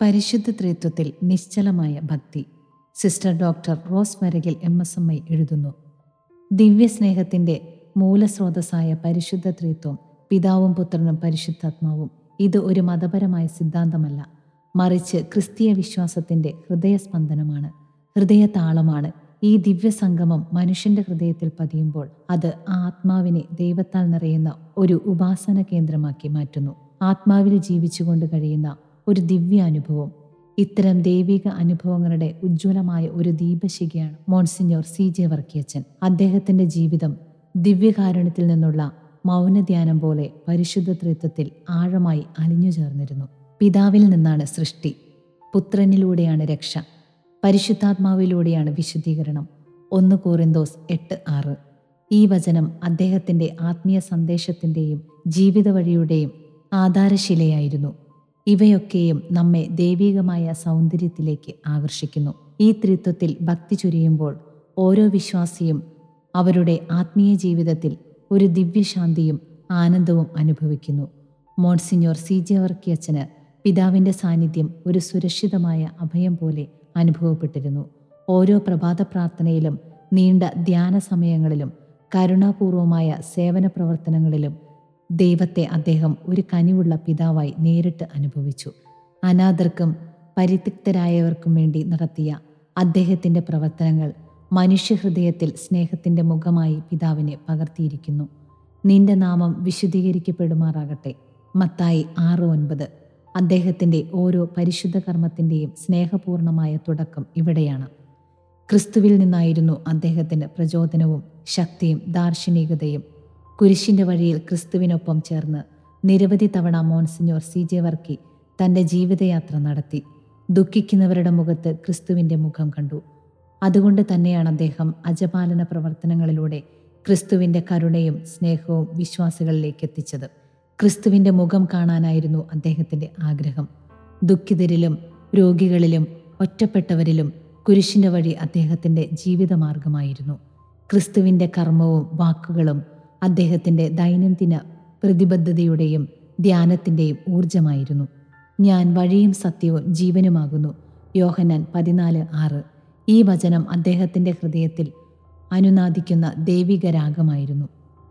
പരിശുദ്ധ ത്രിത്വത്തിൽ നിശ്ചലമായ ഭക്തി sister doctor Rose Varakil M S M I എഴുതുന്നു ദിവ്യസ്നേഹത്തിൻ്റെ മൂലസ്രോതസ്സായ പരിശുദ്ധ ത്രിത്വം പിതാവും പുത്രനും പരിശുദ്ധാത്മാവും ഇത് ഒരു മതപരമായ സിദ്ധാന്തമല്ല മറിച്ച് ക്രിസ്തീയ വിശ്വാസത്തിൻ്റെ ഹൃദയസ്പന്ദനമാണ് ഹൃദയതാളമാണ് ഈ ദിവ്യസംഗമം മനുഷ്യന്റെ ഹൃദയത്തിൽ പതിയുമ്പോൾ അത് ആ ആത്മാവിനെ ദൈവത്താൽ നിറയുന്ന ഒരു ഉപാസന കേന്ദ്രമാക്കി മാറ്റുന്നു ആത്മാവിൽ ജീവിച്ചുകൊണ്ട് കഴിയുന്ന ഒരു ദിവ്യ അനുഭവം ഇത്തരം ദൈവിക അനുഭവങ്ങളുടെ ഉജ്ജ്വലമായ ഒരു ദീപശിഖയാണ് മോൺസിഞ്ഞോർ സി ജെ വർക്കിയച്ചൻ അദ്ദേഹത്തിന്റെ ജീവിതം ദിവ്യകാരുണ്യത്തിൽ നിന്നുള്ള മൗനധ്യാനം പോലെ പരിശുദ്ധ ത്രിത്വത്തിൽ ആഴമായി അലിഞ്ഞു ചേർന്നിരുന്നു പിതാവിൽ നിന്നാണ് സൃഷ്ടി പുത്രനിലൂടെയാണ് രക്ഷ പരിശുദ്ധാത്മാവിലൂടെയാണ് വിശുദ്ധീകരണം ഒന്ന് കോറിന്തോസ് എട്ട് ആറ് ഈ വചനം അദ്ദേഹത്തിൻ്റെ ആത്മീയ സന്ദേശത്തിൻ്റെയും ജീവിത വഴിയുടെയും ആധാരശിലയായിരുന്നു ഇവയൊക്കെയും നമ്മെ ദൈവികമായ സൗന്ദര്യത്തിലേക്ക് ആകർഷിക്കുന്നു ഈ ത്രിത്വത്തിൽ ഭക്തി ചുരിയുമ്പോൾ ഓരോ വിശ്വാസിയും അവരുടെ ആത്മീയ ജീവിതത്തിൽ ഒരു ദിവ്യശാന്തിയും ആനന്ദവും അനുഭവിക്കുന്നു മോൺസിഞ്ഞോർ സി ജെ വർക്കിയച്ചന് പിതാവിൻ്റെ സാന്നിധ്യം ഒരു സുരക്ഷിതമായ അഭയം പോലെ അനുഭവപ്പെട്ടിരുന്നു ഓരോ പ്രഭാത പ്രാർത്ഥനയിലും നീണ്ട ധ്യാന സമയങ്ങളിലും കരുണാപൂർവമായ സേവന പ്രവർത്തനങ്ങളിലും ദൈവത്തെ അദ്ദേഹം ഒരു കനിവുള്ള പിതാവായി നേരിട്ട് അനുഭവിച്ചു അനാഥർക്കും പരിത്യക്തരായവർക്കും വേണ്ടി നടത്തിയ അദ്ദേഹത്തിൻ്റെ പ്രവർത്തനങ്ങൾ മനുഷ്യഹൃദയത്തിൽ സ്നേഹത്തിൻ്റെ മുഖമായി പിതാവിനെ പകർത്തിയിരിക്കുന്നു നിന്റെ നാമം വിശുദ്ധീകരിക്കപ്പെടുമാറാകട്ടെ മത്തായി ആറ് ഒൻപത് അദ്ദേഹത്തിൻ്റെ ഓരോ പരിശുദ്ധ കർമ്മത്തിൻ്റെയും സ്നേഹപൂർണമായ തുടക്കം ഇവിടെയാണ് ക്രിസ്തുവിൽ നിന്നായിരുന്നു അദ്ദേഹത്തിന് പ്രചോദനവും ശക്തിയും ദാർശനികതയും കുരിശിൻ്റെ വഴിയിൽ ക്രിസ്തുവിനൊപ്പം ചേർന്ന് നിരവധി തവണ മോൺസിഞ്ഞോർ സി ജെ വർക്കി തൻ്റെ ജീവിതയാത്ര നടത്തി ദുഃഖിക്കുന്നവരുടെ മുഖത്ത് ക്രിസ്തുവിൻ്റെ മുഖം കണ്ടു അതുകൊണ്ട് തന്നെയാണ് അദ്ദേഹം അജപാലന പ്രവർത്തനങ്ങളിലൂടെ ക്രിസ്തുവിൻ്റെ കരുണയും സ്നേഹവും വിശ്വാസികളിലേക്ക് എത്തിച്ചത് ക്രിസ്തുവിൻ്റെ മുഖം കാണാനായിരുന്നു അദ്ദേഹത്തിൻ്റെ ആഗ്രഹം ദുഃഖിതരിലും രോഗികളിലും ഒറ്റപ്പെട്ടവരിലും കുരിശിൻ്റെ വഴി അദ്ദേഹത്തിൻ്റെ ജീവിതമാർഗമായിരുന്നു ക്രിസ്തുവിൻ്റെ കർമ്മവും വാക്കുകളും അദ്ദേഹത്തിൻ്റെ ദൈനംദിന പ്രതിബദ്ധതയുടെയും ധ്യാനത്തിൻ്റെയും ഊർജമായിരുന്നു ഞാൻ വഴിയും സത്യവും ജീവനുമാകുന്നു യോഹന്നാൻ പതിനാല് ആറ് ഈ വചനം അദ്ദേഹത്തിൻ്റെ ഹൃദയത്തിൽ അനുനാദിക്കുന്ന ദൈവിക രാഗമായിരുന്നു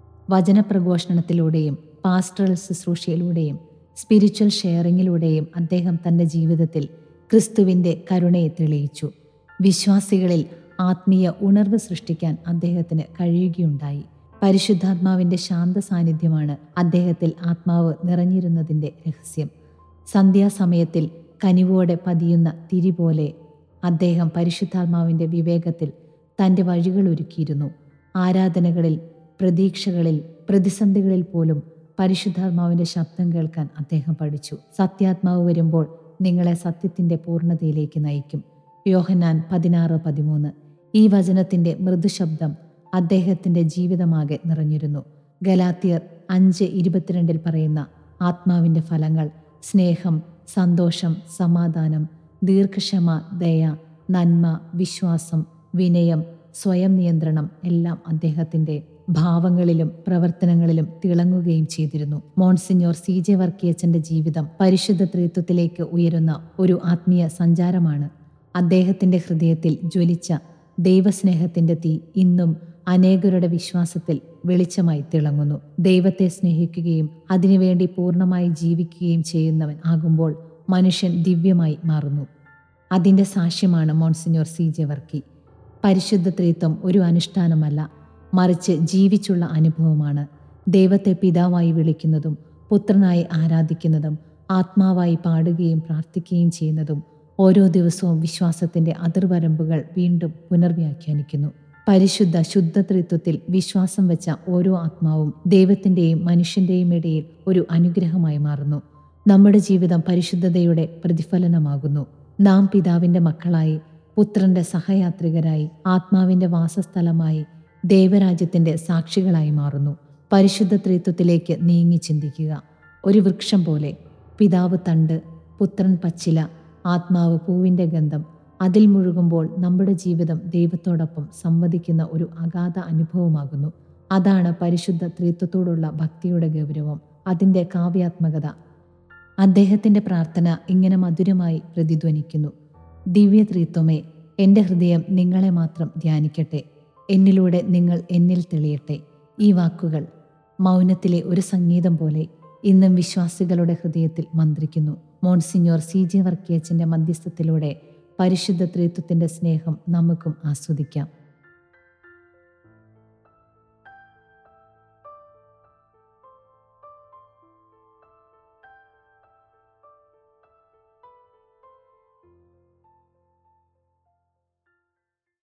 വചനപ്രഘോഷണത്തിലൂടെയും പാസ്റ്ററൽ ശുശ്രൂഷയിലൂടെയും സ്പിരിച്വൽ ഷെയറിങ്ങിലൂടെയും അദ്ദേഹം തൻ്റെ ജീവിതത്തിൽ ക്രിസ്തുവിൻ്റെ കരുണയെ തെളിയിച്ചു വിശ്വാസികളിൽ ആത്മീയ ഉണർവ് സൃഷ്ടിക്കാൻ അദ്ദേഹത്തിന് കഴിയുകയുണ്ടായി പരിശുദ്ധാത്മാവിൻ്റെ ശാന്ത സാന്നിധ്യമാണ് അദ്ദേഹത്തിൽ ആത്മാവ് നിറഞ്ഞിരുന്നതിൻ്റെ രഹസ്യം സന്ധ്യാസമയത്തിൽ കനിവോടെ പതിയുന്ന തിരി പോലെ അദ്ദേഹം പരിശുദ്ധാത്മാവിൻ്റെ വിവേകത്തിൽ തൻ്റെ വഴികൾ ഒരുക്കിയിരുന്നു ആരാധനകളിൽ പ്രതീക്ഷകളിൽ പ്രതിസന്ധികളിൽ പോലും പരിശുദ്ധാത്മാവിൻ്റെ ശബ്ദം കേൾക്കാൻ അദ്ദേഹം പഠിച്ചു സത്യാത്മാവ് വരുമ്പോൾ നിങ്ങളെ സത്യത്തിൻ്റെ പൂർണ്ണതയിലേക്ക് നയിക്കും യോഹന്നാൻ പതിനാറ് പതിമൂന്ന് ഈ വചനത്തിൻ്റെ മൃദുശബ്ദം അദ്ദേഹത്തിൻ്റെ ജീവിതമാകെ നിറഞ്ഞിരുന്നു ഗലാത്തിയർ അഞ്ച് ഇരുപത്തിരണ്ടിൽ പറയുന്ന ആത്മാവിൻ്റെ ഫലങ്ങൾ സ്നേഹം സന്തോഷം സമാധാനം ദീർഘക്ഷമ ദയ നന്മ വിശ്വാസം വിനയം സ്വയം നിയന്ത്രണം എല്ലാം അദ്ദേഹത്തിൻ്റെ ഭാവങ്ങളിലും പ്രവർത്തനങ്ങളിലും തിളങ്ങുകയും ചെയ്തിരുന്നു മോൺസിഞ്ഞോർ സി ജെ വർക്കിയച്ചന്റെ ജീവിതം പരിശുദ്ധ ത്രിത്വത്തിലേക്ക് ഉയരുന്ന ഒരു ആത്മീയ സഞ്ചാരമാണ് അദ്ദേഹത്തിന്റെ ഹൃദയത്തിൽ ജ്വലിച്ച ദൈവസ്നേഹത്തിന്റെ തീ ഇന്നും അനേകരുടെ വിശ്വാസത്തിൽ വെളിച്ചമായി തിളങ്ങുന്നു ദൈവത്തെ സ്നേഹിക്കുകയും അതിനുവേണ്ടി പൂർണ്ണമായി ജീവിക്കുകയും ചെയ്യുന്നവൻ ആകുമ്പോൾ മനുഷ്യൻ ദിവ്യമായി മാറുന്നു അതിൻ്റെ സാക്ഷ്യമാണ് മോൺസിഞ്ഞോർ സി ജെ വർക്കി പരിശുദ്ധ ത്രിത്വം ഒരു അനുഷ്ഠാനമല്ല മറിച്ച് ജീവിച്ചുള്ള അനുഭവമാണ് ദൈവത്തെ പിതാവായി വിളിക്കുന്നതും പുത്രനായി ആരാധിക്കുന്നതും ആത്മാവായി പാടുകയും പ്രാർത്ഥിക്കുകയും ചെയ്യുന്നതും ഓരോ ദിവസവും വിശ്വാസത്തിൻ്റെ അതിർവരമ്പുകൾ വീണ്ടും പുനർവ്യാഖ്യാനിക്കുന്നു പരിശുദ്ധ ശുദ്ധ ത്രിത്വത്തിൽ വിശ്വാസം വെച്ച ഓരോ ആത്മാവും ദൈവത്തിൻ്റെയും മനുഷ്യൻ്റെയും ഇടയിൽ ഒരു അനുഗ്രഹമായി മാറുന്നു നമ്മുടെ ജീവിതം പരിശുദ്ധതയുടെ പ്രതിഫലനമാകുന്നു നാം പിതാവിൻ്റെ മക്കളായി പുത്രന്റെ സഹയാത്രികരായി ആത്മാവിൻ്റെ വാസസ്ഥലമായി ദൈവരാജ്യത്തിൻ്റെ സാക്ഷികളായി മാറുന്നു പരിശുദ്ധ ത്രിത്വത്തിലേക്ക് നീങ്ങി ചിന്തിക്കുക ഒരു വൃക്ഷം പോലെ പിതാവ് തണ്ട് പുത്രൻ പച്ചില ആത്മാവ് പൂവിൻ്റെ ഗന്ധം അതിൽ മുഴുകുമ്പോൾ നമ്മുടെ ജീവിതം ദൈവത്തോടൊപ്പം സംവദിക്കുന്ന ഒരു അഗാധ അനുഭവമാകുന്നു അതാണ് പരിശുദ്ധ ത്രിത്വത്തോടുള്ള ഭക്തിയുടെ ഗൗരവം അതിൻ്റെ കാവ്യാത്മകത അദ്ദേഹത്തിൻ്റെ പ്രാർത്ഥന ഇങ്ങനെ മധുരമായി പ്രതിധ്വനിക്കുന്നു ദിവ്യത്രിത്വമേ എൻ്റെ ഹൃദയം നിങ്ങളെ മാത്രം ധ്യാനിക്കട്ടെ എന്നിലൂടെ നിങ്ങൾ എന്നിൽ തെളിയട്ടെ ഈ വാക്കുകൾ മൗനത്തിലെ ഒരു സംഗീതം പോലെ ഇന്നും വിശ്വാസികളുടെ ഹൃദയത്തിൽ മന്ത്രിക്കുന്നു മോൺസിഞ്ഞോർ സി ജെ വർക്കിയച്ചൻ്റെ മധ്യസ്ഥത്തിലൂടെ പരിശുദ്ധ ത്രിത്വത്തിൻ്റെ സ്നേഹം നമുക്കും ആസ്വദിക്കാം